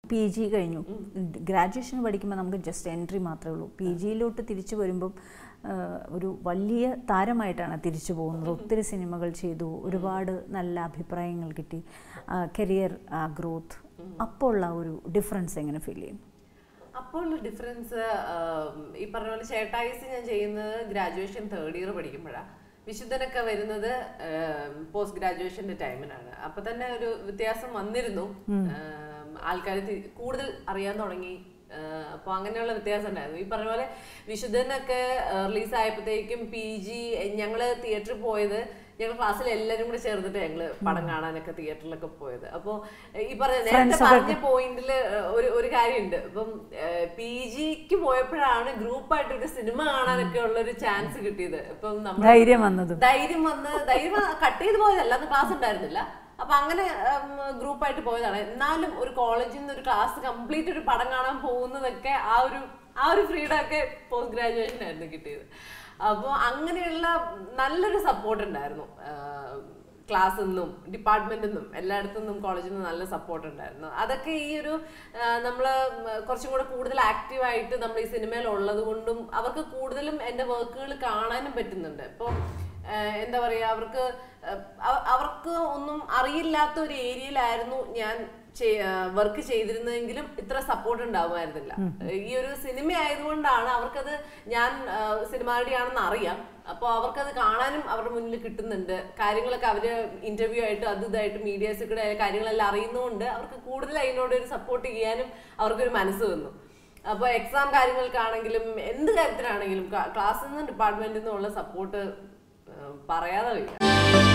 P G കഴിഞ്ഞു graduation പഠിക്കുമ്പോൾ നമുക്ക് ജസ്റ്റ് എൻട്രി മാത്രമേ ഉള്ളൂ പി ജിയിലോട്ട് തിരിച്ചു വരുമ്പം ആ, ഒരു വലിയ താരമായിട്ടാണ് തിരിച്ചു പോകുന്നത് ഒത്തിരി സിനിമകൾ ചെയ്തു ഒരുപാട് നല്ല അഭിപ്രായങ്ങൾ കിട്ടി കരിയർ ഗ്രോത്ത് അപ്പോൾ ഉള്ള ഒരു ഡിഫറൻസ് എങ്ങനെ ഫീൽ ചെയ്യും അപ്പോൾ ഡിഫറൻസ് ഈ പറഞ്ഞ പോലെ ചേട്ടായിസ് ഞാൻ ചെയ്യുന്നത് ഗ്രാജുവേഷൻ തേർഡ് ഇയർ പഠിക്കുമ്പോഴാണ് വിശുദ്ധനൊക്കെ വരുന്നത് പോസ്റ്റ് ഗ്രാജുവേഷന്റെ ടൈമിനാണ് അപ്പൊ തന്നെ ഒരു വ്യത്യാസം വന്നിരുന്നു ആൾക്കാർ കൂടുതൽ അറിയാൻ തുടങ്ങി അപ്പോൾ അങ്ങനെയുള്ള വ്യത്യാസം ഉണ്ടായിരുന്നു ഈ പറഞ്ഞ പോലെ വിശുദ്ധനൊക്കെ റിലീസ് ആയപ്പോഴത്തേക്കും പി ജി ഞങ്ങള് തിയേറ്ററിൽ പോയത് ഞങ്ങൾ ക്ലാസ്സിൽ എല്ലാവരും കൂടെ ചേർന്നിട്ട് ഞങ്ങള് പടം കാണാനൊക്കെ തിയേറ്ററിലൊക്കെ പോയത് അപ്പോൾ ഈ പറഞ്ഞ നേരത്തെ പറഞ്ഞ പോയിന്റിൽ ഒരു ഒരു കാര്യമുണ്ട് ഇപ്പം പി ജിക്ക് പോയപ്പോഴാണ് ഗ്രൂപ്പായിട്ട് ഒരു സിനിമ കാണാനൊക്കെ ഉള്ള ഒരു ചാൻസ് കിട്ടിയത് ഇപ്പം നമ്മൾ ധൈര്യം വന്നതും ധൈര്യം വന്ന് ധൈര്യം കട്ട് ചെയ്ത് പോയതല്ല അന്ന് ക്ലാസ് ഉണ്ടായിരുന്നില്ല അപ്പൊ അങ്ങനെ ഗ്രൂപ്പായിട്ട് പോയതാണ് എന്നാലും ഒരു കോളേജിൽ നിന്ന് ഒരു ക്ലാസ് കംപ്ലീറ്റ് ഒരു പടം കാണാൻ പോകുന്നതൊക്കെ ആ ഒരു ആ ഒരു ഫ്രീഡം ഒക്കെ പോസ്റ്റ് ഗ്രാജുവേഷൻ ആയിരുന്നു കിട്ടിയത് അപ്പോൾ അങ്ങനെയുള്ള നല്ലൊരു സപ്പോർട്ട് ഉണ്ടായിരുന്നു ക്ലാസ്സിൽ നിന്നും ഡിപ്പാർട്ട്മെന്റിൽ നിന്നും എല്ലായിടത്തു നിന്നും കോളേജിൽ നിന്നും നല്ല സപ്പോർട്ട് ഉണ്ടായിരുന്നു അതൊക്കെ ഈ ഒരു നമ്മൾ കുറച്ചും കൂടെ കൂടുതൽ ആക്റ്റീവായിട്ട് നമ്മൾ ഈ സിനിമയിൽ ഉള്ളത് കൊണ്ടും അവർക്ക് കൂടുതലും എൻ്റെ വർക്കുകൾ കാണാനും പറ്റുന്നുണ്ട് ഇപ്പോൾ എന്താ പറയുക അവർക്ക് ഏഹ്, അവ- അവർക്ക് ഒന്നും അറിയില്ലാത്ത ഒരു ഏരിയയിലായിരുന്നു ഞാൻ വർക്ക് ചെയ്തിരുന്നതെങ്കിലും ഇത്ര സപ്പോർട്ട് ഉണ്ടാവുമായിരുന്നില്ല ഈ ഒരു സിനിമ ആയതുകൊണ്ടാണ് അവർക്കത് ഞാൻ സിനിമാടിയാണെന്ന് അറിയാം അപ്പോൾ അവർക്കത് കാണാനും അവരുടെ മുന്നിൽ കിട്ടുന്നുണ്ട് കാര്യങ്ങളൊക്കെ അവര് ഇന്റർവ്യൂ ആയിട്ട് അത് ഇതായിട്ട് മീഡിയാസിൽ കൂടെ കാര്യങ്ങളെല്ലാം അറിയുന്നതുകൊണ്ട് അവർക്ക് കൂടുതൽ അതിനോട് ഒരു സപ്പോർട്ട് ചെയ്യാനും അവർക്കൊരു മനസ്സ് വന്നു അപ്പോൾ എക്സാം കാര്യങ്ങൾക്കാണെങ്കിലും എന്ത് കാര്യത്തിനാണെങ്കിലും ക്ലാസ്സിൽ നിന്നും ഡിപ്പാർട്ട്മെന്റിൽ നിന്നുള്ള സപ്പോർട്ട് പറയാതെ വയ്യ